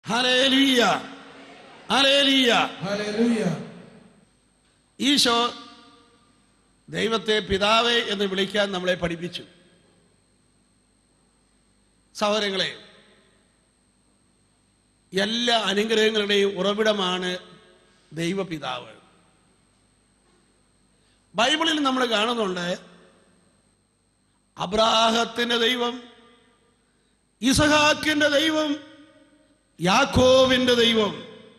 Hallelujah hallelujah Hallelujah. Isho ദൈവത്തെ പിതാവേ എന്ന് വിളിക്കാൻ നമ്മളെ പഠിപ്പിച്ചു സഹോദരങ്ങളെ എല്ലാ അനുഗ്രഹങ്ങളുടെയും ഉറവിടമാണ് ദൈവപിതാവ് ബൈബിളിൽ നമ്മൾ കാണുന്നുണ്ട് അബ്രാഹത്തിന്റെ ദൈവം ഇസഹാക്കിന്റെ ദൈവം യാക്കോവിന്റെ ദൈവം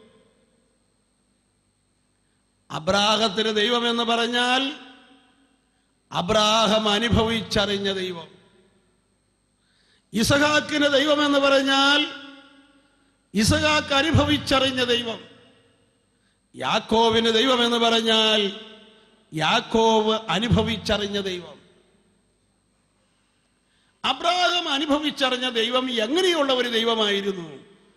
അബ്രാഹത്തിന് ദൈവം എന്ന് പറഞ്ഞാൽ അബ്രാഹം അനുഭവിച്ചറിഞ്ഞ ദൈവം ഇസഹാക്കിന് ദൈവം എന്ന് പറഞ്ഞാൽ ഇസഹാക്ക് അനുഭവിച്ചറിഞ്ഞ ദൈവം യാക്കോവിന് ദൈവം എന്ന് പറഞ്ഞാൽ യാക്കോവ് അനുഭവിച്ചറിഞ്ഞ ദൈവം അബ്രാഹം അനുഭവിച്ചറിഞ്ഞ ദൈവം എങ്ങനെയുള്ള ഒരു ദൈവമായിരുന്നു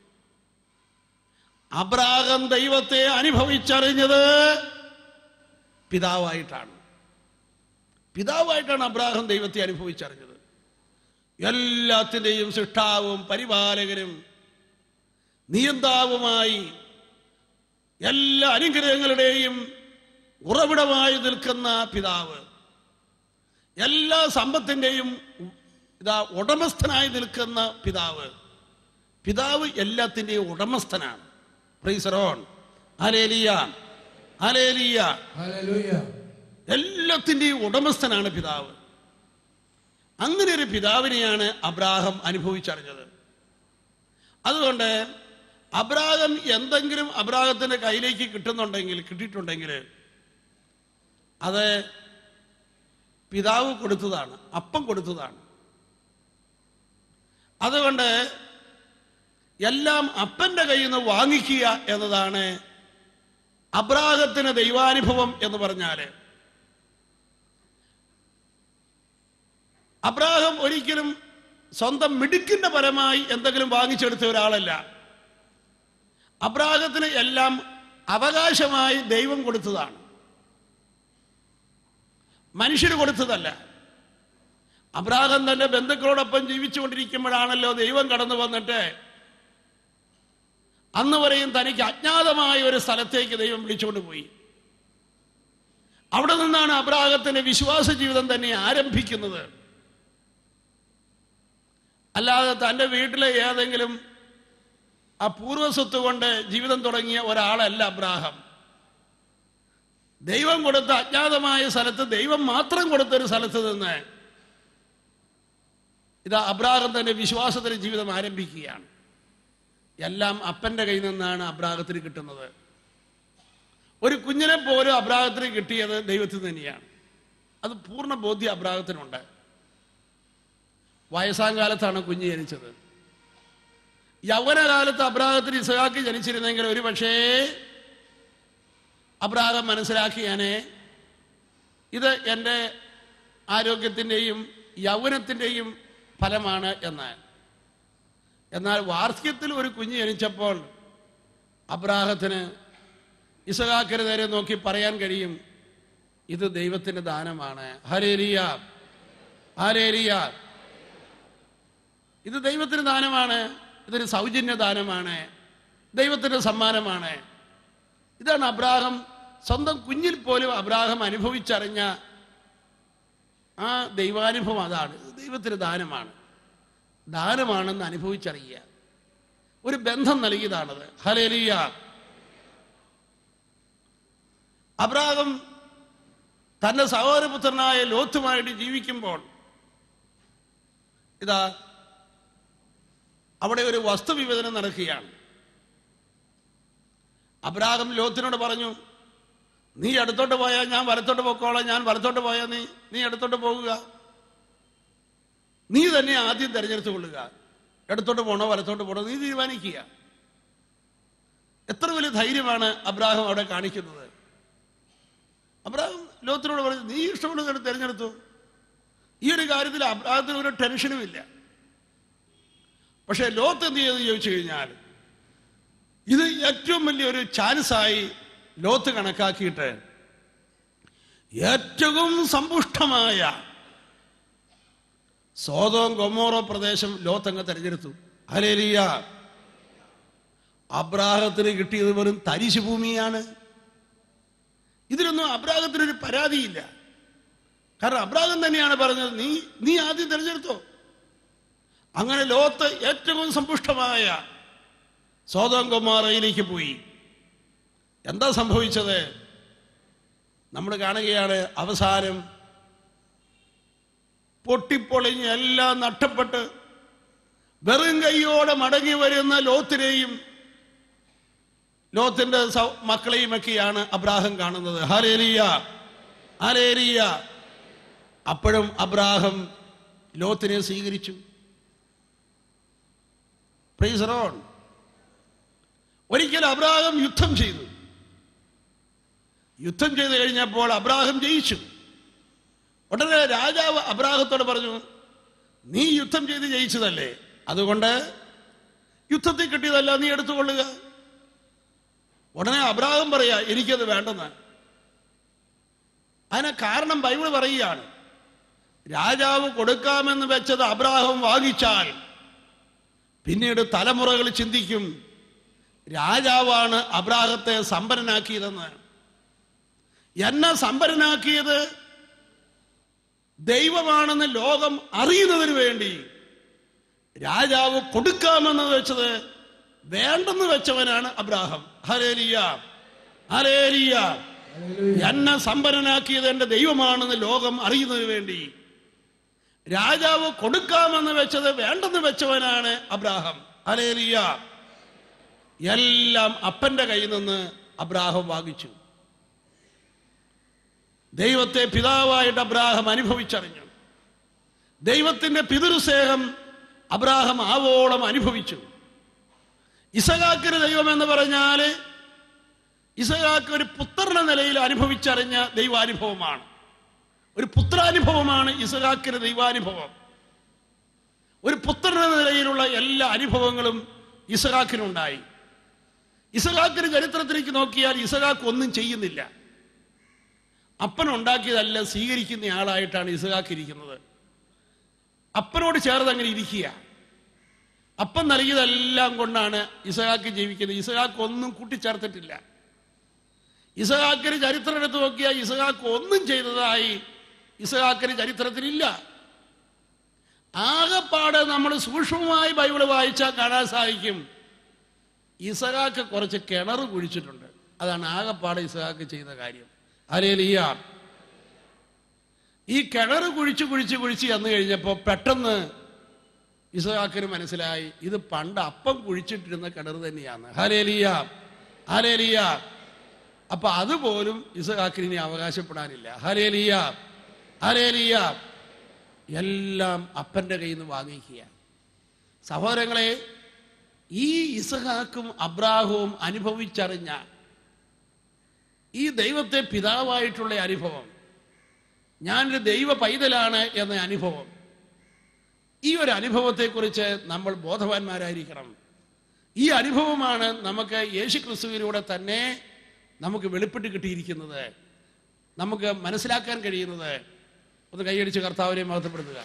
അബ്രാഹം ദൈവത്തെ അനുഭവിച്ചറിഞ്ഞത് പിതാവായിട്ടാണ് പിതാവായിട്ടാണ് അബ്രാഹം ദൈവത്തെ അനുഭവിച്ചറിഞ്ഞത് എല്ലാത്തിൻ്റെയും സൃഷ്ടാവും പരിപാലകരും നിയന്താവുമായി എല്ലാ അനുഗ്രഹങ്ങളുടെയും ഉറവിടമായി നിൽക്കുന്ന പിതാവ് എല്ലാ സമ്പത്തിൻ്റെയും ഇതാ ഉടമസ്ഥനായി നിൽക്കുന്ന പിതാവ് പിതാവ് എല്ലാത്തിൻ്റെയും ഉടമസ്ഥനാണ് പ്രീസറോൺ അലേലിയ അലേലിയ Hallelujah. എല്ലാത്തിൻ്റെയും ഉടമസ്ഥനാണ് പിതാവ് അങ്ങനെ ഒരു പിതാവിനെയാണ് അബ്രാഹം അനുഭവിച്ചറിഞ്ഞത് അതുകൊണ്ട് അബ്രാഹം എന്തെങ്കിലും അബ്രാഹത്തിന്റെ കയ്യിലേക്ക് കിട്ടുന്നുണ്ടെങ്കിൽ കിട്ടിയിട്ടുണ്ടെങ്കിൽ അത് പിതാവ് കൊടുത്തതാണ് അപ്പം കൊടുത്തതാണ് അതുകൊണ്ട് എല്ലാം അപ്പന്റെ കയ്യിൽ നിന്ന് വാങ്ങിക്കുക എന്നതാണ് അബ്രാഹത്തിന് ദൈവാനുഭവം എന്ന് പറഞ്ഞാല് അബ്രാഹം ഒരിക്കലും സ്വന്തം മിടുക്കിന്റെ പരമായി എന്തെങ്കിലും വാങ്ങിച്ചെടുത്ത ഒരാളല്ല അബ്രാഹത്തിന് എല്ലാം അവകാശമായി ദൈവം കൊടുത്തതാണ് മനുഷ്യന് കൊടുത്തതല്ല അബ്രാഹം തന്റെ ബന്ധുക്കളോടൊപ്പം ജീവിച്ചുകൊണ്ടിരിക്കുമ്പോഴാണല്ലോ ദൈവം കടന്നു വന്നിട്ട് അന്ന് വരെയും തനിക്ക് അജ്ഞാതമായ ഒരു സ്ഥലത്തേക്ക് ദൈവം വിളിച്ചുകൊണ്ട് പോയി അവിടെ നിന്നാണ് അബ്രാഹത്തിന്റെ വിശ്വാസ ജീവിതം തന്നെ ആരംഭിക്കുന്നത് അല്ലാതെ തൻ്റെ വീട്ടിലെ ഏതെങ്കിലും ആ പൂർവ്വസ്വത്ത് കൊണ്ട് ജീവിതം തുടങ്ങിയ ഒരാളല്ല അബ്രാഹം ദൈവം കൊടുത്ത അജ്ഞാതമായ സ്ഥലത്ത് ദൈവം മാത്രം കൊടുത്ത ഒരു സ്ഥലത്ത് നിന്ന് ഇതാ അബ്രാഹം തന്റെ വിശ്വാസത്തിന് ജീവിതം ആരംഭിക്കുകയാണ് എല്ലാം അപ്പന്റെ കയ്യിൽ നിന്നാണ് അബ്രാഹത്തിന് കിട്ടുന്നത് ഒരു കുഞ്ഞിനെ പോലും അബ്രാഹത്തിന് കിട്ടിയത് ദൈവത്തിൽ തന്നെയാണ് അത് പൂർണ്ണ ബോധ്യം അബ്രാഹത്തിനുണ്ട് വയസ്സാം കാലത്താണ് കുഞ്ഞ് ജനിച്ചത് യൗവനകാലത്ത് അബ്രാഹത്തിന് ഇസഹാക്ക് ജനിച്ചിരുന്നെങ്കിൽ ഒരു പക്ഷേ അബ്രാഹം മനസ്സിലാക്കിയാനെ ഇത് എൻ്റെ ആരോഗ്യത്തിൻ്റെയും യൗവനത്തിൻ്റെയും ഫലമാണ് എന്ന് എന്നാൽ വാർദ്ധക്യത്തിൽ ഒരു കുഞ്ഞ് ജനിച്ചപ്പോൾ അബ്രാഹത്തിന് ഇസഹാക്കിന് നേരെ നോക്കി പറയാൻ കഴിയും ഇത് ദൈവത്തിന്റെ ദാനമാണ് ഹരേരിയ ഹരേരിയ ഇത് ദൈവത്തിന് ദാനമാണ് ഇതൊരു സൗജന്യ ദാനമാണ് ദൈവത്തിന്റെ സമ്മാനമാണ് ഇതാണ് അബ്രാഹം സ്വന്തം കുഞ്ഞിൽ പോലും അബ്രാഹം അനുഭവിച്ചറിഞ്ഞ ആ ദൈവാനുഭവം അതാണ് ഇത് ദൈവത്തിന് ദാനമാണ് ദാനമാണെന്ന് അനുഭവിച്ചറിയുക ഒരു ബന്ധം നൽകിയതാണത് ഹലേലിയ അബ്രാഹം തന്റെ സഹോദരപുത്രനായ ലോത്തുമായിട്ട് ജീവിക്കുമ്പോൾ ഇതാ അവിടെ ഒരു വസ്തുവിഭജനം നടക്കുകയാണ് അബ്രാഹം ലോത്തിനോട് പറഞ്ഞു നീ അടുത്തോട്ട് പോയാൽ ഞാൻ വലത്തോട്ട് പൊക്കോളാം ഞാൻ വലത്തോട്ട് പോയാൽ നീ നീ അടുത്തോട്ട് പോകുക നീ തന്നെ ആദ്യം തെരഞ്ഞെടുത്ത് കൊള്ളുക ഇടത്തോട്ട് പോണോ വലത്തോട്ട് പോണോ നീ തീരുമാനിക്കുക എത്ര വലിയ ധൈര്യമാണ് അബ്രാഹം അവിടെ കാണിക്കുന്നത് അബ്രാഹം ലോത്തിനോട് പറഞ്ഞു നീ ഇഷ്ടമുള്ളത് തെരഞ്ഞെടുത്തു ഈ ഒരു കാര്യത്തിൽ അബ്രാഹത്തിന് ഒരു ടെൻഷനും ഇല്ല പക്ഷേ ലോത്ത് എന്ത് ചെയ്തെന്ന് ചോദിച്ചു കഴിഞ്ഞാൽ ഇത് ഏറ്റവും വലിയൊരു ചാൻസായി ലോത്ത് കണക്കാക്കിയിട്ട് ഏറ്റവും സമ്പുഷ്ടമായ സോതോം ഗൊമോറോ പ്രദേശം ലോത്ത് അങ്ങ് തെരഞ്ഞെടുത്തു ഹലേലിയ അബ്രാഹത്തിന് കിട്ടിയത് വെറും തരിശു ഭൂമിയാണ് ഇതിലൊന്നും അബ്രാഹത്തിനൊരു പരാതിയില്ല കാരണം അബ്രാഹം തന്നെയാണ് പറഞ്ഞത് നീ നീ ആദ്യം തിരഞ്ഞെടുത്തോ അങ്ങനെ ലോകത്ത് ഏറ്റവും സമ്പുഷ്ടമായ സോതം കൊമാറയിലേക്ക് പോയി എന്താ സംഭവിച്ചത് നമ്മൾ കാണുകയാണ് അവസാനം പൊട്ടിപ്പൊളിഞ്ഞ് എല്ലാം നഷ്ടപ്പെട്ട് വെറും കൈയോടെ മടങ്ങി വരുന്ന ലോത്തിനെയും ലോത്തിന്റെ സൗ- മക്കളെയും ഒക്കെയാണ് അബ്രാഹം കാണുന്നത് ഹലേലിയ ഹലേലിയ അപ്പോഴും അബ്രാഹം ലോത്തിനെ സ്വീകരിച്ചു Praise the Lord. ഒരിക്കൽ അബ്രാഹം യുദ്ധം ചെയ്തു യുദ്ധം ചെയ്തു കഴിഞ്ഞപ്പോൾ അബ്രാഹം ജയിച്ചു ഉടനെ രാജാവ് അബ്രാഹത്തോട് പറഞ്ഞു നീ യുദ്ധം ചെയ്ത് ജയിച്ചതല്ലേ അതുകൊണ്ട് യുദ്ധത്തിൽ കിട്ടിയതല്ല നീ എടുത്തുകൊള്ളുക ഉടനെ അബ്രാഹം പറയാ എനിക്കത് വേണ്ടെന്ന് അതിന് കാരണം ബൈബിൾ പറയുകയാണ് രാജാവ് കൊടുക്കാമെന്ന് വെച്ചത് അബ്രാഹം വാങ്ങിച്ചാൽ പിന്നീട് തലമുറകൾ ചിന്തിക്കും രാജാവാണ് അബ്രാഹത്തെ സമ്പന്നനാക്കിയതെന്ന് എന്നെ സമ്പന്നനാക്കിയത് ദൈവമാണെന്ന് ലോകം അറിയുന്നതിന് വേണ്ടി രാജാവ് കൊടുക്കാമെന്ന് വെച്ചത് വേണ്ടെന്ന് വെച്ചവനാണ് അബ്രാഹം ഹലേലിയ ഹലേലിയ എന്നെ സമ്പന്നനാക്കിയത് എൻ്റെ ദൈവമാണെന്ന് ലോകം അറിയുന്നതിന് വേണ്ടി രാജാവ് കൊടുക്കാമെന്ന് വെച്ചത് വേണ്ടെന്ന് വെച്ചവനാണ് അബ്രാഹം ഹലേലിയ എല്ലാം അപ്പന്റെ കയ്യിൽ നിന്ന് അബ്രാഹം വാങ്ങിച്ചു ദൈവത്തെ പിതാവായിട്ട് അബ്രാഹം അനുഭവിച്ചറിഞ്ഞു ദൈവത്തിന്റെ പിതൃസ്നേഹം അബ്രാഹം ആവോളം അനുഭവിച്ചു ഇസഹാക്കിന് ദൈവം എന്ന് പറഞ്ഞാൽ ഇസഹാക്ക് ഒരു പുത്രന്റെ നിലയിൽ അനുഭവിച്ചറിഞ്ഞ ദൈവാനുഭവമാണ് ഒരു പുത്രാനുഭവമാണ് ഇസഹാക്കിന് ദൈവാനുഭവം ഒരു പുത്രന്റെ നിലയിലുള്ള എല്ലാ അനുഭവങ്ങളും ഇസഹാക്കിനുണ്ടായി ഇസഹാക്കിന് ചരിത്രത്തിലേക്ക് നോക്കിയാൽ ഇസഹാക്ക് ഒന്നും ചെയ്യുന്നില്ല അപ്പൻ ഉണ്ടാക്കിയതല്ല സ്വീകരിക്കുന്ന ആളായിട്ടാണ് ഇസഹാക്ക് ഇരിക്കുന്നത് അപ്പനോട് ചേർന്ന് അങ്ങനെ ഇരിക്കുക അപ്പൻ നൽകിയതെല്ലാം കൊണ്ടാണ് ഇസഹാക്ക് ജീവിക്കുന്നത് ഇസഹാക്ക് ഒന്നും കൂട്ടിച്ചേർത്തിട്ടില്ല ഇസഹാക്കിന് ചരിത്രം എടുത്ത് നോക്കിയാൽ ഇസഹാക്ക് ഒന്നും ചെയ്തതായി ഇസഹാക്കിന് ചരിത്രത്തിലില്ല ആകെപ്പാടെ നമ്മൾ സൂക്ഷ്മമായി ബൈബിള് വായിച്ചാൽ കാണാൻ സാധിക്കും ഇസഹാക്ക് കുറച്ച് കിണർ കുഴിച്ചിട്ടുണ്ട് അതാണ് ആകെപ്പാടെ ഇസഹാക്ക് ചെയ്ത കാര്യം അലേലിയ ഈ കിണർ കുഴിച്ച് കുഴിച്ച് കുഴിച്ച് ചെന്ന് കഴിഞ്ഞപ്പോൾ പെട്ടെന്ന് ഇസഹാക്കിന് മനസ്സിലായി ഇത് പണ്ട് അപ്പം കുഴിച്ചിട്ടിരുന്ന കിണർ തന്നെയാണ് ഹലേലിയ ഹലേലിയ അപ്പൊ അതുപോലും ഇസഹാക്കിന് ഇനി അവകാശപ്പെടാനില്ല ഹലേലിയ ഹലേലിയ എല്ലാം അപ്പന്റെ കയ്യിൽ നിന്ന് വാങ്ങിക്കുക സഹോദരങ്ങളെ ഈ ഇസഹാക്കും അബ്രാഹവും അനുഭവിച്ചറിഞ്ഞ ഈ ദൈവത്തെ പിതാവായിട്ടുള്ള അനുഭവം ഞാനൊരു ദൈവ പൈതലാണ് എന്ന അനുഭവം ഈ ഒരു അനുഭവത്തെക്കുറിച്ച് നമ്മൾ ബോധവാന്മാരായിരിക്കണം ഈ അനുഭവമാണ് നമുക്ക് യേശു ക്രിസ്തുവിലൂടെ തന്നെ നമുക്ക് വെളിപ്പെട്ട് കിട്ടിയിരിക്കുന്നത് നമുക്ക് മനസ്സിലാക്കാൻ കഴിയുന്നത് ഒന്ന് കൈയടിച്ച് കർത്താവിനെ മഹത്വപ്പെടുത്തുക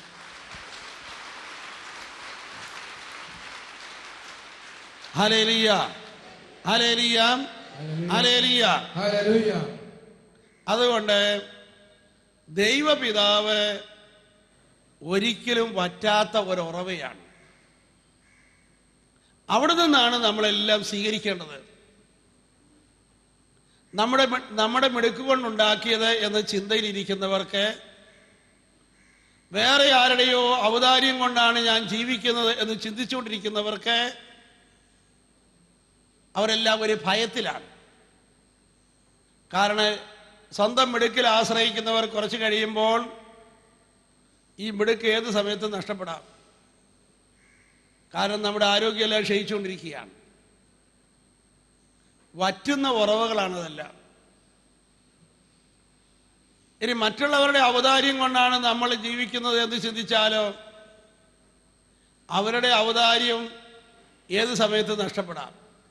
ഹലേലിയ ഹലേലിയ ഹലേലിയ Hallelujah. അതുകൊണ്ട് ദൈവപിതാവ് ഒരിക്കലും വറ്റാത്ത ഒരു ഉറവയാണ് അവിടെ നിന്നാണ് നമ്മളെല്ലാം സ്വീകരിക്കേണ്ടത് നമ്മുടെ മി- നമ്മുടെ മിടുക്ക് കൊണ്ടുണ്ടാക്കിയത് എന്ന ചിന്തയിലിരിക്കുന്നവർക്ക് വേറെ ആരുടെയോ ഔദാര്യം കൊണ്ടാണ് ഞാൻ ജീവിക്കുന്നത് എന്ന് ചിന്തിച്ചുകൊണ്ടിരിക്കുന്നവർക്ക് അവരെല്ലാം ഒരു ഭയത്തിലാണ് കാരണം സ്വന്തം മിടുക്കിൽ ആശ്രയിക്കുന്നവർ കുറച്ച് കഴിയുമ്പോൾ ഈ മിടുക്ക് ഏത് സമയത്തും നഷ്ടപ്പെടാം കാരണം നമ്മുടെ ആരോഗ്യമെല്ലാം ക്ഷയിച്ചുകൊണ്ടിരിക്കുകയാണ് വറ്റുന്ന ഉറവകളാണതെല്ലാം ഇനി മറ്റുള്ളവരുടെ അവതാര്യം കൊണ്ടാണ് നമ്മൾ ജീവിക്കുന്നത് എന്ന് ചിന്തിച്ചാലോ അവരുടെ അവതാര്യം ഏത് സമയത്ത് നഷ്ടപ്പെടാം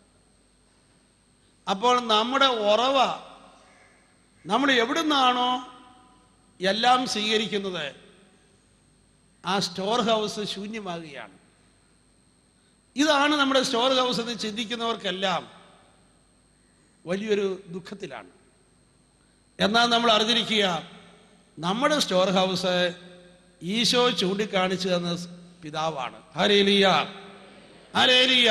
അപ്പോൾ നമ്മുടെ ഉറവ നമ്മൾ എവിടുന്നാണോ എല്ലാം സ്വീകരിക്കുന്നത് ആ സ്റ്റോർ ഹൗസ് ശൂന്യമാകുകയാണ് ഇതാണ് നമ്മുടെ സ്റ്റോർ ഹൗസ് എന്ന് ചിന്തിക്കുന്നവർക്കെല്ലാം വലിയൊരു ദുഃഖത്തിലാണ് എന്നാൽ നമ്മൾ അറിഞ്ഞിരിക്കുക നമ്മുടെ സ്റ്റോർ ഹൗസ് ഈശോ ചൂണ്ടിക്കാണിച്ചു തന്ന പിതാവാണ് ഹരേലിയ ഹരേലിയ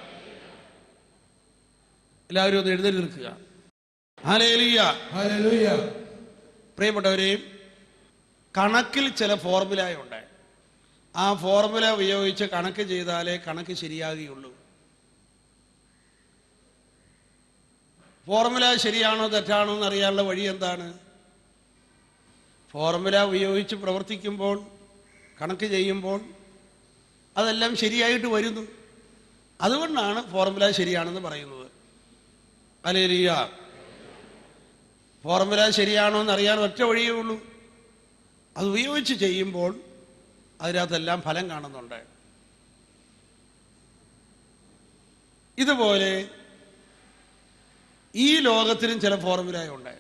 എല്ലാവരും ഒന്ന് എഴുന്നേറ്റ് നിൽക്കുക ഹരേലിയ Hallelujah. പ്രിയപ്പെട്ടവരെയും കണക്കിൽ ചില ഫോർമുലയുണ്ട് ആ ഫോർമുല ഉപയോഗിച്ച് കണക്ക് ചെയ്താലേ കണക്ക് ശരിയാകുകയുള്ളൂ ഫോർമുല ശരിയാണോ തെറ്റാണോ എന്ന് അറിയാനുള്ള വഴി എന്താണ് ഫോർമുല ഉപയോഗിച്ച് പ്രവർത്തിക്കുമ്പോൾ കണക്ക് ചെയ്യുമ്പോൾ അതെല്ലാം ശരിയായിട്ട് വരുന്നു അതുകൊണ്ടാണ് ഫോർമുല ശരിയാണെന്ന് പറയുന്നത് അലേലിയ ഫോർമുല ശരിയാണോ എന്ന് അറിയാൻ ഒറ്റ വഴിയേ ഉള്ളൂ അത് ഉപയോഗിച്ച് ചെയ്യുമ്പോൾ അതിനകത്തെല്ലാം ഫലം കാണുന്നുണ്ട് ഇതുപോലെ ഈ ലോകത്തിനും ചില ഫോർമുലയുണ്ട്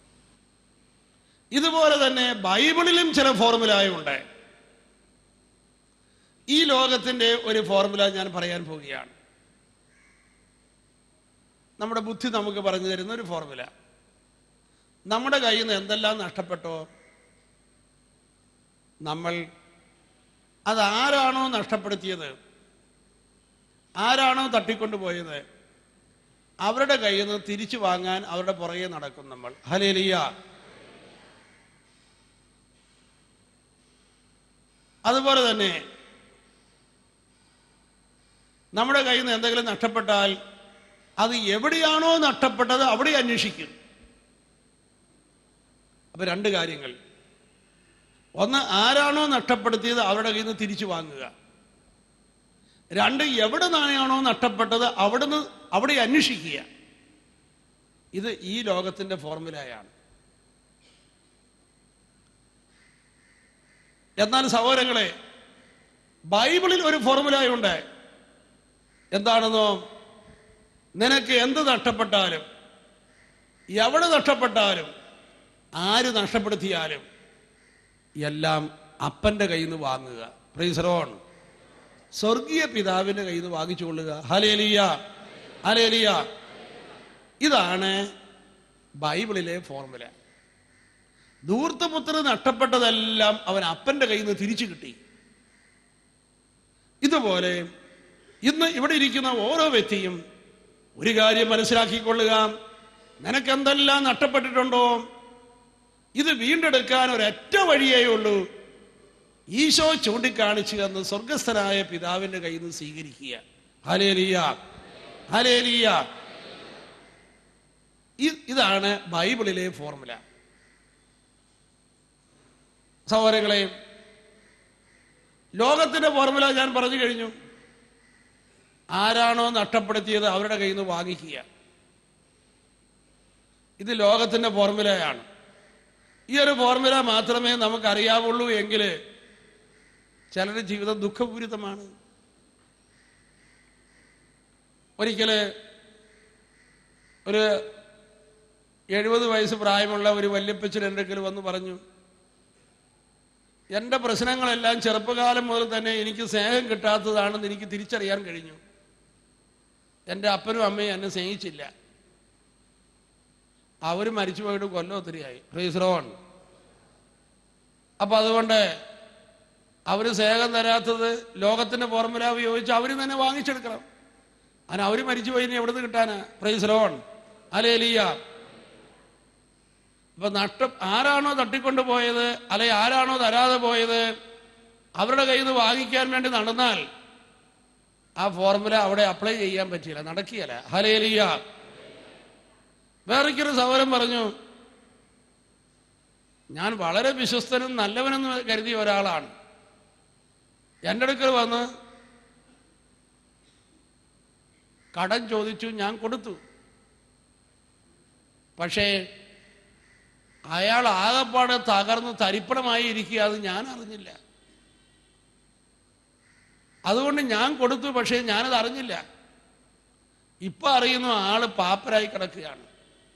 ഇതുപോലെ തന്നെ ബൈബിളിലും ചില ഫോർമുലയുണ്ട് ഈ ലോകത്തിന്റെ ഒരു ഫോർമുല ഞാൻ പറയാൻ പോവുകയാണ് നമ്മുടെ ബുദ്ധി നമുക്ക് പറഞ്ഞു തരുന്ന ഒരു ഫോർമുല നമ്മുടെ കയ്യിൽ നിന്ന് എന്തെല്ലാം നഷ്ടപ്പെട്ടോ നമ്മൾ അതാരാണോ നഷ്ടപ്പെടുത്തിയത് ആരാണോ തട്ടിക്കൊണ്ടുപോയത് അവരുടെ കയ്യിൽ നിന്ന് തിരിച്ചു വാങ്ങാൻ അവരുടെ പുറകെ നടക്കും നമ്മൾ ഹലേലിയ അതുപോലെ തന്നെ നമ്മുടെ കയ്യിൽ നിന്ന് എന്തെങ്കിലും നഷ്ടപ്പെട്ടാൽ അത് എവിടെയാണോ നഷ്ടപ്പെട്ടത് അവിടെ അന്വേഷിക്കും അപ്പൊ രണ്ട് കാര്യങ്ങൾ ഒന്ന് ആരാണോ നഷ്ടപ്പെടുത്തിയത് അവരുടെ കയ്യിൽ നിന്ന് തിരിച്ചു വാങ്ങുക രണ്ട് എവിടെ നിന്നാണോ നഷ്ടപ്പെട്ടത് അവിടുന്ന് അവിടെ അന്വേഷിക്കുക ഇത് ഈ ലോകത്തിന്റെ ഫോർമുലയാണ് എന്നാൽ സഹോദരങ്ങളെ ബൈബിളിൽ ഒരു ഫോർമുലയുണ്ട് എന്താണെന്നോ നിനക്ക് എന്ത് നഷ്ടപ്പെട്ടാലും എവിടെ നഷ്ടപ്പെട്ടാലും ആര് നഷ്ടപ്പെടുത്തിയാലും എല്ലാം അപ്പന്റെ കയ്യിൽ നിന്ന് വാങ്ങുക പ്രീസറോൺ സ്വർഗീയ പിതാവിന്റെ കയ്യിൽ നിന്ന് വാങ്ങിച്ചു കൊള്ളുക ഹലേലിയ ഹലേലിയ ഇതാണ് ബൈബിളിലെ ഫോർമുല ധൂർത്തപുത്ര നഷ്ടപ്പെട്ടതെല്ലാം അവൻ അപ്പന്റെ കയ്യിൽ നിന്ന് തിരിച്ചു കിട്ടി ഇതുപോലെ ഇന്ന് ഇവിടെ ഇരിക്കുന്ന ഓരോ വ്യക്തിയും ഒരു കാര്യം മനസ്സിലാക്കിക്കൊള്ളുക നിനക്ക് എന്തെല്ലാം നഷ്ടപ്പെട്ടിട്ടുണ്ടോ ഇത് വീണ്ടെടുക്കാൻ ഒരൊറ്റ വഴിയേ ഉള്ളൂ ഈശോ ചൂണ്ടിക്കാണിച്ചു എന്ന് സ്വർഗസ്ഥനായ പിതാവിന്റെ കയ്യിൽ നിന്ന് സ്വീകരിക്കുക ഹലേലിയ ഹലേലിയ ഇ- ഇതാണ് ബൈബിളിലെ ഫോർമുല സഹോദരങ്ങളെ ലോകത്തിന്റെ ഫോർമുല ഞാൻ പറഞ്ഞു കഴിഞ്ഞു ആരാണോ നഷ്ടപ്പെടുത്തിയത് അവരുടെ കയ്യിൽ നിന്ന് വാങ്ങിക്കുക ഇത് ലോകത്തിന്റെ ഫോർമുലയാണ് ഈ ഒരു ഫോർമുല മാത്രമേ നമുക്ക് അറിയാവുള്ളൂ എങ്കിൽ ചിലരുടെ ജീവിതം ദുഃഖപൂരിതമാണ് ഒരിക്കല് ഒരു എഴുപത് വയസ്സ് പ്രായമുള്ള ഒരു വല്യപ്പച്ചൻ എൻ്റെ അടുക്കൽ വന്ന് പറഞ്ഞു എൻ്റെ പ്രശ്നങ്ങളെല്ലാം ചെറുപ്പകാലം മുതൽ തന്നെ എനിക്ക് സ്നേഹം കിട്ടാത്തതാണെന്ന് എനിക്ക് തിരിച്ചറിയാൻ കഴിഞ്ഞു എൻ്റെ അപ്പനും അമ്മയും എന്നെ സ്നേഹിച്ചില്ല അവർ മരിച്ചു പോയിട്ട് കൊല്ലം ഒത്തിരിയായി റീസ്രോൺ അപ്പൊ അതുകൊണ്ട് അവർ സ്നേഹം തരാത്തത് ലോകത്തിന്റെ ഫോർമുല ഉപയോഗിച്ച് അവർ തന്നെ വാങ്ങിച്ചെടുക്കണം അതിന് അവർ മരിച്ചു പോയി ഇനി എവിടുന്ന് കിട്ടാനാ പ്രൈസ്ലോൺ അലേലിയ അപ്പൊ നഷ്ട ആരാണോ തട്ടിക്കൊണ്ടു പോയത് അല്ലെ ആരാണോ തരാതെ പോയത് അവരുടെ കയ്യിൽ നിന്ന് വാങ്ങിക്കാൻ വേണ്ടി നടന്നാൽ ആ ഫോർമുല അവിടെ അപ്ലൈ ചെയ്യാൻ പറ്റിയില്ല നടക്കിയല്ല ഹലേലിയ വേറൊരു സഹോദരൻ പറഞ്ഞു ഞാൻ വളരെ വിശ്വസ്തനും നല്ലവനെന്ന് കരുതിയ ഒരാളാണ് എൻ്റെ അടുക്കൽ വന്ന് കടം ചോദിച്ചു ഞാൻ കൊടുത്തു പക്ഷേ അയാൾ ആകപ്പാടെ തകർന്ന് തരിപ്പണമായി ഇരിക്കുക അത് ഞാൻ അറിഞ്ഞില്ല അതുകൊണ്ട് ഞാൻ കൊടുത്തു പക്ഷേ ഞാനത് അറിഞ്ഞില്ല ഇപ്പൊ അറിയുന്നു ആള് പാപ്പരായി കിടക്കുകയാണ്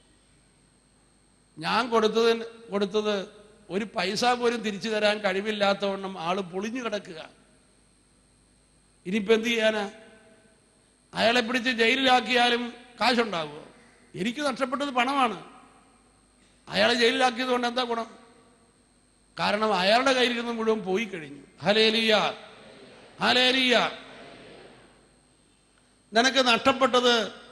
ഞാൻ കൊടുത്തത് കൊടുത്തത് ഒരു പൈസ പോലും തിരിച്ചു തരാൻ കഴിവില്ലാത്തവണ്ണം ആള് പൊളിഞ്ഞു കിടക്കുക ഇനിയിപ്പോ എന്ത് ചെയ്യാനാ അയാളെ പിടിച്ച് ജയിലിലാക്കിയാലും കാശുണ്ടാകുമോ എനിക്ക് നഷ്ടപ്പെട്ടത് പണമാണ് അയാളെ ജയിലിലാക്കിയത് കൊണ്ട് എന്താ ഗുണം കാരണം അയാളുടെ കയ്യിലിരുന്ന് മുഴുവൻ പോയി കഴിഞ്ഞു ഹലേലിയ ഹലേലിയ നിനക്ക് നഷ്ടപ്പെട്ടത്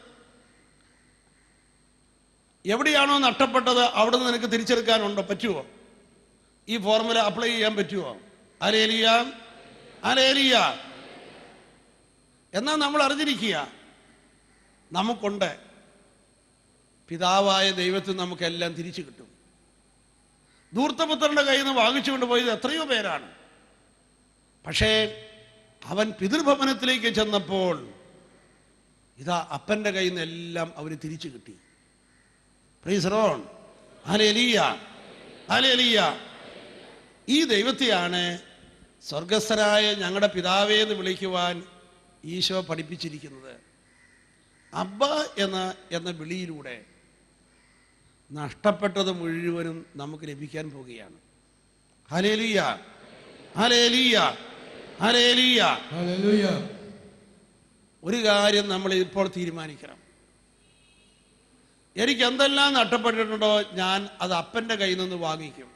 എവിടെയാണോ നഷ്ടപ്പെട്ടത് അവിടെ നിന്ന് നിനക്ക് തിരിച്ചെടുക്കാനുണ്ടോ പറ്റുമോ ഈ ഫോർമുല അപ്ലൈ ചെയ്യാൻ പറ്റുമോ അലേലിയ അലേലിയ എന്നാൽ നമ്മൾ അറിഞ്ഞിരിക്കുക നമുക്കുണ്ട് പിതാവായ ദൈവത്തിൽ നമുക്കെല്ലാം തിരിച്ചു കിട്ടും ധൂർത്തപുത്രന്റെ കയ്യിൽ നിന്ന് വാങ്ങിച്ചുകൊണ്ട് പോയത് എത്രയോ പേരാണ് പക്ഷേ അവൻ പിതൃഭവനത്തിലേക്ക് ചെന്നപ്പോൾ ഇതാ അപ്പന്റെ കയ്യിൽ നിന്ന് എല്ലാം അവന് തിരിച്ചു കിട്ടി പ്രീസറോൺ അലേലിയ അലേലിയ ഈ ദൈവത്തെയാണ് സ്വർഗസ്ഥനായ ഞങ്ങളുടെ പിതാവേ എന്ന് വിളിക്കുവാൻ ഈശോ പഠിപ്പിച്ചിരിക്കുന്നത് അബ്ബ എന്ന എന്ന വിളിയിലൂടെ നഷ്ടപ്പെട്ടത് മുഴുവനും നമുക്ക് ലഭിക്കാൻ പോവുകയാണ് ഹലേലിയ ഹലേലിയ ഹലേലിയ Hallelujah. ഒരു കാര്യം നമ്മൾ ഇപ്പോൾ തീരുമാനിക്കണം എനിക്ക് എന്തെല്ലാം നഷ്ടപ്പെട്ടിട്ടുണ്ടോ ഞാൻ അത് അപ്പൻ്റെ കയ്യിൽ നിന്ന് വാങ്ങിക്കും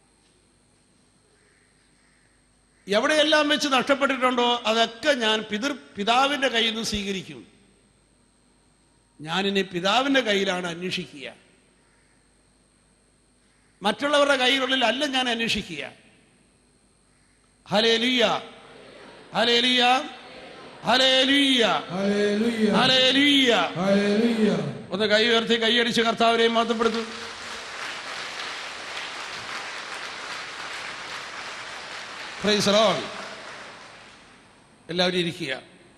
എവിടെയെല്ലാം വെച്ച് നഷ്ടപ്പെട്ടിട്ടുണ്ടോ അതൊക്കെ ഞാൻ പിതൃ പിതാവിൻ്റെ കയ്യിൽ നിന്ന് സ്വീകരിക്കും ഞാനിനി പിതാവിൻ്റെ കയ്യിലാണ് അന്വേഷിക്കുക മറ്റുള്ളവരുടെ കയ്യിലുള്ളിൽ അല്ല ഞാൻ അന്വേഷിക്കുക hallelujah hallelujah hallelujah Hallelujah. Hallelujah Hallelujah. ഒന്ന് കൈ ഉയർത്തി കൈയടിച്ച് കർത്താവിനെ മാത്രപ്പെടുത്തു Praise the Lord. എല്ലാവരും ഇരിക്കുക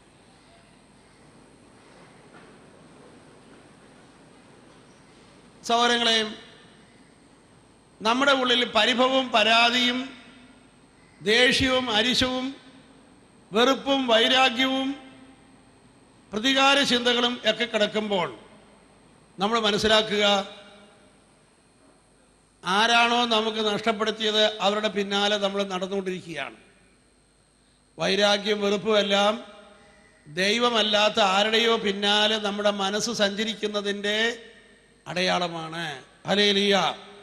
സഹോദരങ്ങളെ നമ്മുടെ ഉള്ളിൽ പരിഭവവും പരാതിയും ദേഷ്യവും അരിശവും വെറുപ്പും വൈരാഗ്യവും പ്രതികാര ചിന്തകളും ഒക്കെ കിടക്കുമ്പോൾ നമ്മൾ മനസ്സിലാക്കുക ആരാണോ നമുക്ക് നഷ്ടപ്പെടുത്തിയത് അവരുടെ പിന്നാലെ നമ്മൾ നടന്നുകൊണ്ടിരിക്കുകയാണ് വൈരാഗ്യം വെറുപ്പും എല്ലാം ദൈവമല്ലാത്ത ആരുടെയോ പിന്നാലെ നമ്മുടെ മനസ്സ് സഞ്ചരിക്കുന്നതിൻ്റെ അടയാളമാണ് ഹലേലിയ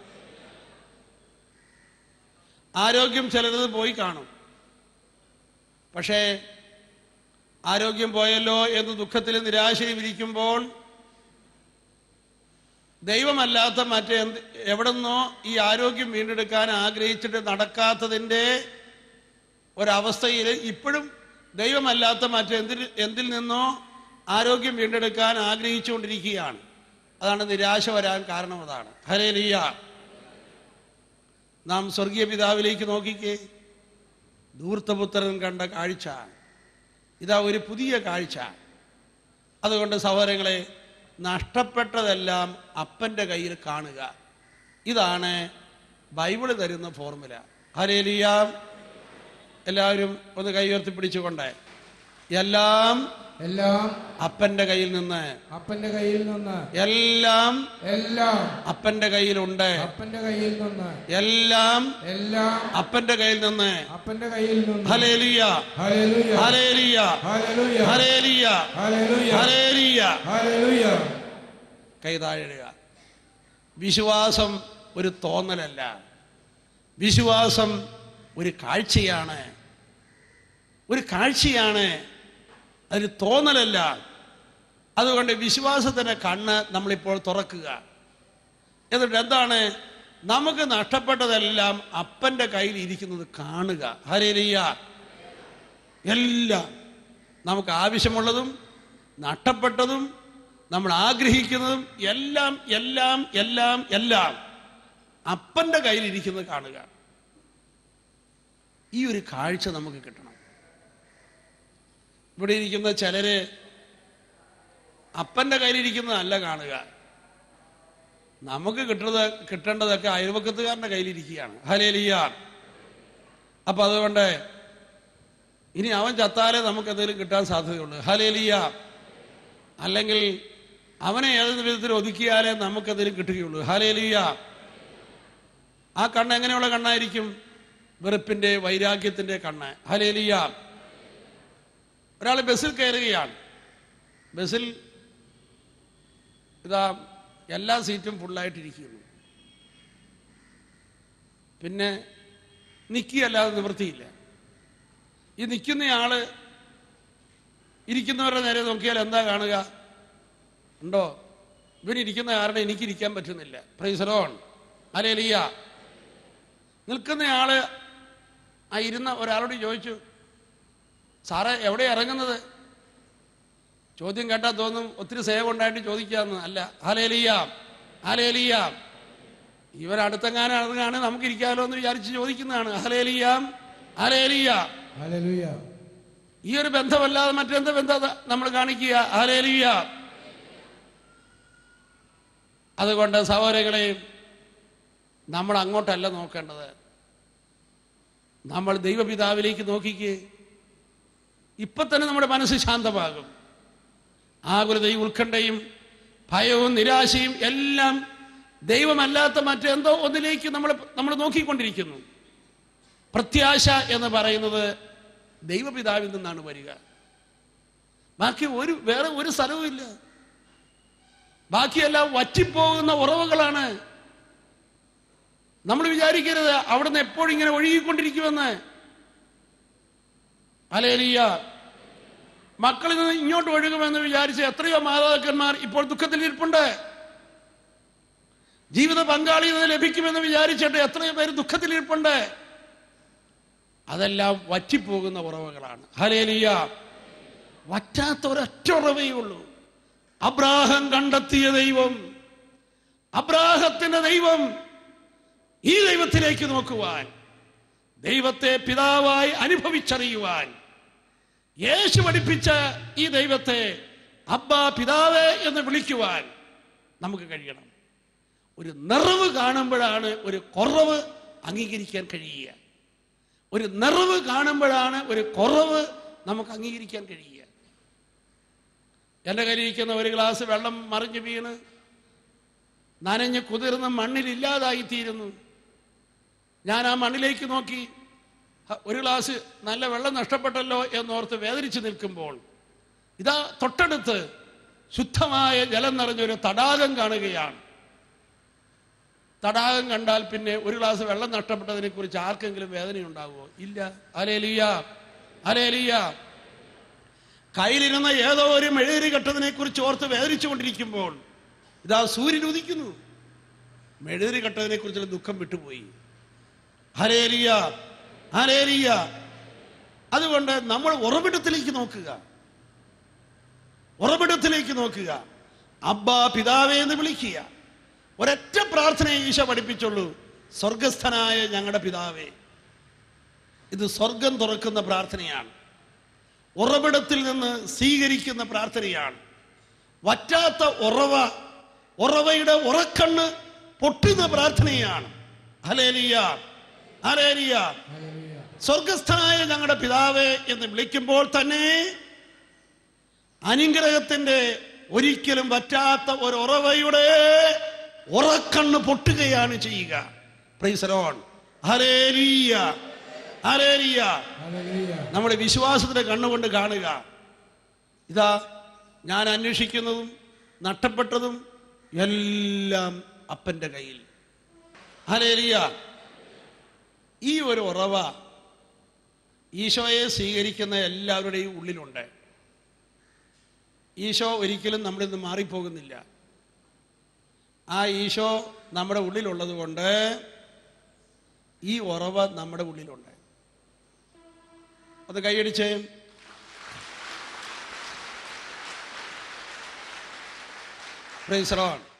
ആരോഗ്യം ചിലത് പോയി കാണും പക്ഷേ ആരോഗ്യം പോയല്ലോ എന്ന് ദുഃഖത്തിലും നിരാശയും ഇരിക്കുമ്പോൾ ദൈവമല്ലാത്ത മറ്റെന്ത് എവിടെന്നോ ഈ ആരോഗ്യം വീണ്ടെടുക്കാൻ ആഗ്രഹിച്ചിട്ട് നടക്കാത്തതിൻ്റെ ഒരവസ്ഥയിൽ ഇപ്പോഴും ദൈവമല്ലാത്ത മറ്റെന്തിൽ എന്തിൽ നിന്നോ ആരോഗ്യം വീണ്ടെടുക്കാൻ ആഗ്രഹിച്ചുകൊണ്ടിരിക്കുകയാണ് അതാണ് നിരാശ വരാൻ കാരണം അതാണ് ഹരേലിയ നാം സ്വർഗീയ പിതാവിലേക്ക് നോക്കിക്കേ ധൂർത്തപുത്രൻ കണ്ട കാഴ്ച ഇതാ ഒരു പുതിയ കാഴ്ച അതുകൊണ്ട് സഹോദരങ്ങളെ നഷ്ടപ്പെട്ടതെല്ലാം അപ്പൻ്റെ കയ്യിൽ കാണുക ഇതാണ് ബൈബിള് തരുന്ന ഫോർമുല ഹരേലിയ എല്ലാവരും ഒന്ന് കൈ ഉയർത്തി പിടിച്ചുകൊണ്ട് എല്ലാം എല്ലാം അപ്പൻ്റെ കയ്യിൽ നിന്ന് അപ്പന്റെ കയ്യിൽ നിന്ന് എല്ലാം എല്ലാം അപ്പൻ്റെ കയ്യിലുണ്ട് അപ്പന്റെ കയ്യിൽ നിന്ന് എല്ലാം എല്ലാം അപ്പൻ്റെ കയ്യിൽ നിന്ന് അപ്പന്റെ കയ്യിൽ നിന്ന് hallelujah hallelujah hallelujah hallelujah hallelujah hallelujah hallelujah hallelujah കൈ താഴെടുക വിശ്വാസം ഒരു തോന്നലല്ല വിശ്വാസം ഒരു കാഴ്ചയാണ് ഒരു കാഴ്ചയാണ് അതൊരു തോന്നലല്ല അതുകൊണ്ട് വിശ്വാസത്തിൻ്റെ കണ്ണ് നമ്മളിപ്പോൾ തുറക്കുക എന്നിട്ട് എന്താണ് നമുക്ക് നഷ്ടപ്പെട്ടതെല്ലാം അപ്പൻ്റെ കയ്യിൽ ഇരിക്കുന്നത് കാണുക ഹരേലിയ എല്ലാം നമുക്ക് ആവശ്യമുള്ളതും നഷ്ടപ്പെട്ടതും നമ്മൾ ആഗ്രഹിക്കുന്നതും എല്ലാം എല്ലാം എല്ലാം എല്ലാം അപ്പൻ്റെ കയ്യിലിരിക്കുന്നത് കാണുക ഈ ഒരു കാഴ്ച നമുക്ക് കിട്ടണം ഇവിടെ ഇരിക്കുന്ന ചിലര് അപ്പൻ്റെ കയ്യിലിരിക്കുന്നതല്ല കാണുക നമുക്ക് കിട്ടുന്നത് കിട്ടേണ്ടതൊക്കെ അയൽവക്കത്തുകാരൻ്റെ കയ്യിലിരിക്കുകയാണ് ഹലേലിയ അപ്പൊ അതുകൊണ്ട് ഇനി അവൻ ചത്താലേ നമുക്ക് എന്തെങ്കിലും കിട്ടാൻ സാധ്യതയുള്ളൂ ഹലേലിയ അല്ലെങ്കിൽ അവനെ ഏതെങ്കിലും വിധത്തിൽ ഒതുക്കിയാലേ നമുക്കെന്തെങ്കിലും കിട്ടുകയുള്ളൂ ഹലേലിയ ആ കണ്ണ് എങ്ങനെയുള്ള കണ്ണായിരിക്കും വെറുപ്പിന്റെ വൈരാഗ്യത്തിന്റെ കണ്ണ് ഹലേലിയ ഒരാൾ ബസ്സിൽ കയറുകയാണ് ബസ്സിൽ ഇതാ എല്ലാ സീറ്റും ഫുള്ളായിട്ടിരിക്കുന്നു പിന്നെ നിൽക്കുകയല്ലാതെ നിവൃത്തിയില്ല ഈ നിൽക്കുന്നയാള് ഇരിക്കുന്നവരുടെ നേരെ നോക്കിയാൽ എന്താ കാണുക ഉണ്ടോ ഇവനിരിക്കുന്ന കാരണം എനിക്കിരിക്കാൻ പറ്റുന്നില്ല പ്രൈസലോൺ അലേലിയ നിൽക്കുന്നയാള് ആ ഇരുന്ന ഒരാളോട് ചോദിച്ചു സാറേ എവിടെ ഇറങ്ങുന്നത് ചോദ്യം കേട്ടാൽ തോന്നും ഒത്തിരി സേവ ഉണ്ടായിട്ട് ചോദിക്കാമെന്ന് അല്ല ഹലേലിയ ഹലേലിയ ഇവൻ അടുത്തെങ്ങാനും ഇറങ്ങാണ് നമുക്ക് ഇരിക്കാമല്ലോ എന്ന് വിചാരിച്ച് ചോദിക്കുന്നതാണ് ഹലേലിയ ഹലേലിയ Hallelujah. ഈ ഒരു ബന്ധമല്ലാതെ മറ്റെന്ത് ബന്ധം നമ്മൾ കാണിക്കുക ഹലേലിയ അതുകൊണ്ട് സഹോദരങ്ങളെയും നമ്മൾ അങ്ങോട്ടല്ല നോക്കേണ്ടത് നമ്മൾ ദൈവപിതാവിലേക്ക് നോക്കിക്കേ ഇപ്പൊ തന്നെ നമ്മുടെ മനസ്സ് ശാന്തമാകും ആകുലതയും ഉത്കണ്ഠയും ഭയവും നിരാശയും എല്ലാം ദൈവമല്ലാത്ത മറ്റെന്തോ ഒന്നിലേക്ക് നമ്മൾ നമ്മൾ നോക്കിക്കൊണ്ടിരിക്കുന്നു പ്രത്യാശ എന്ന് പറയുന്നത് ദൈവപിതാവിൽ നിന്നാണ് വരിക ബാക്കി ഒരു വേറെ ഒരു സ്ഥലവും ഇല്ല ബാക്കിയെല്ലാം വറ്റിപ്പോകുന്ന ഉറവുകളാണ് നമ്മൾ വിചാരിക്കരുത് അവിടുന്ന് എപ്പോഴും ഇങ്ങനെ ഒഴുകിക്കൊണ്ടിരിക്കുമെന്ന് അലേലിയ മക്കളിൽ നിന്ന് ഇങ്ങോട്ട് ഒഴുകുമെന്ന് വിചാരിച്ച് എത്രയോ മാതാപിതാക്കന്മാർ ഇപ്പോൾ ദുഃഖത്തിൽ ഇരിപ്പുണ്ട് ജീവിത പങ്കാളിയിൽ നിന്ന് ലഭിക്കുമെന്ന് വിചാരിച്ചിട്ട് എത്രയോ പേര് ദുഃഖത്തിൽ ഇരിപ്പുണ്ട് അതെല്ലാം വറ്റിപ്പോകുന്ന ഉറവകളാണ് ഹലേലിയ വറ്റാത്ത ഒരൊറ്റ ഉറവേ ഉള്ളൂ അബ്രാഹം കണ്ടെത്തിയ ദൈവം അബ്രാഹത്തിന്റെ ദൈവം ഈ ദൈവത്തിലേക്ക് നോക്കുവാൻ ദൈവത്തെ പിതാവായി അനുഭവിച്ചറിയുവാൻ യേശു പഠിപ്പിച്ച ഈ ദൈവത്തെ അബ്ബ പിതാവേ എന്ന് വിളിക്കുവാൻ നമുക്ക് കഴിയണം ഒരു നിറവ് കാണുമ്പോഴാണ് ഒരു കുറവ് അംഗീകരിക്കാൻ കഴിയുക ഒരു നിറവ് കാണുമ്പോഴാണ് ഒരു കുറവ് നമുക്ക് അംഗീകരിക്കാൻ കഴിയുക എൻ്റെ കയ്യിലിരിക്കുന്ന ഒരു ഗ്ലാസ് വെള്ളം മറിഞ്ഞു വീണ് നനഞ്ഞ് കുതിർന്ന് മണ്ണിലില്ലാതായിത്തീരുന്നു ഞാൻ ആ മണ്ണിലേക്ക് നോക്കി ഹ, ഒരു ഗ്ലാസ് നല്ല വെള്ളം നഷ്ടപ്പെട്ടല്ലോ എന്നോർത്ത് വേദനിച്ച് നിൽക്കുമ്പോൾ ഇതാ തൊട്ടടുത്ത് ശുദ്ധമായ ജലം നിറഞ്ഞൊരു തടാകം കാണുകയാണ് തടാകം കണ്ടാൽ പിന്നെ ഒരു ഗ്ലാസ് വെള്ളം നഷ്ടപ്പെട്ടതിനെ കുറിച്ച് ആർക്കെങ്കിലും വേദനയുണ്ടാകുമോ ഇല്ല അലേലിയ അലേലിയ കയ്യിലിരുന്ന ഏതോ ഒരു മെഴുകരി കെട്ടതിനെ കുറിച്ച് ഓർത്ത് വേദനിച്ചുകൊണ്ടിരിക്കുമ്പോൾ ഇതാ സൂര്യൻ ഉദിക്കുന്നു മെഴുകരി കെട്ടതിനെ കുറിച്ചുള്ള ദുഃഖം വിട്ടുപോയി ഹരേലിയ ഹരേലിയ അതുകൊണ്ട് നമ്മൾ ഉറവിടത്തിലേക്ക് നോക്കുക ഉറവിടത്തിലേക്ക് നോക്കുക അബ്ബ പിതാവേ എന്ന് വിളിക്കുക ഒരൊറ്റ പ്രാർത്ഥനയെ ഈശോ പഠിപ്പിച്ചുള്ളൂ സ്വർഗസ്ഥനായ ഞങ്ങളുടെ പിതാവേ ഇത് സ്വർഗം തുറക്കുന്ന പ്രാർത്ഥനയാണ് ഉറവിടത്തിൽ നിന്ന് സ്വീകരിക്കുന്ന പ്രാർത്ഥനയാണ് വറ്റാത്ത ഉറവ ഉറവയുടെ ഉറക്കണ്ണ് പൊട്ടുന്ന പ്രാർത്ഥനയാണ് ഹലേലിയ ഹലേലിയ Hallelujah. സ്വർഗസ്ഥനായ ഞങ്ങളുടെ പിതാവേ എന്ന് വിളിക്കുമ്പോൾ തന്നെ അനുഗ്രഹത്തിന്റെ ഒരിക്കലും പറ്റാത്ത ഒരു ഉറവയുടെ ഉറക്കണ്ണ് പൊട്ടുകയാണ് ചെയ്യുക പ്രൈസലോൺ ഹരേലിയ ഹരേലിയ Hallelujah. നമ്മുടെ വിശ്വാസത്തിന്റെ കണ്ണുകൊണ്ട് കാണുക ഇതാ ഞാൻ അന്വേഷിക്കുന്നതും നഷ്ടപ്പെട്ടതും എല്ലാം അപ്പന്റെ കയ്യിൽ ഹലേലിയ ഈ ഒരു ഉറവ ഈശോയെ സ്വീകരിക്കുന്ന എല്ലാവരുടെയും ഉള്ളിലുണ്ട് ഈശോ ഒരിക്കലും നമ്മളിൽ നിന്ന് മാറിപ്പോകുന്നില്ല ആ ഈശോ നമ്മുടെ ഉള്ളിലുള്ളത് കൊണ്ട് ഈ ഉറവ നമ്മുടെ ഉള്ളിലുണ്ട് അത് കൈയടിച്ചേ പ്രൈസ് ലോർഡ്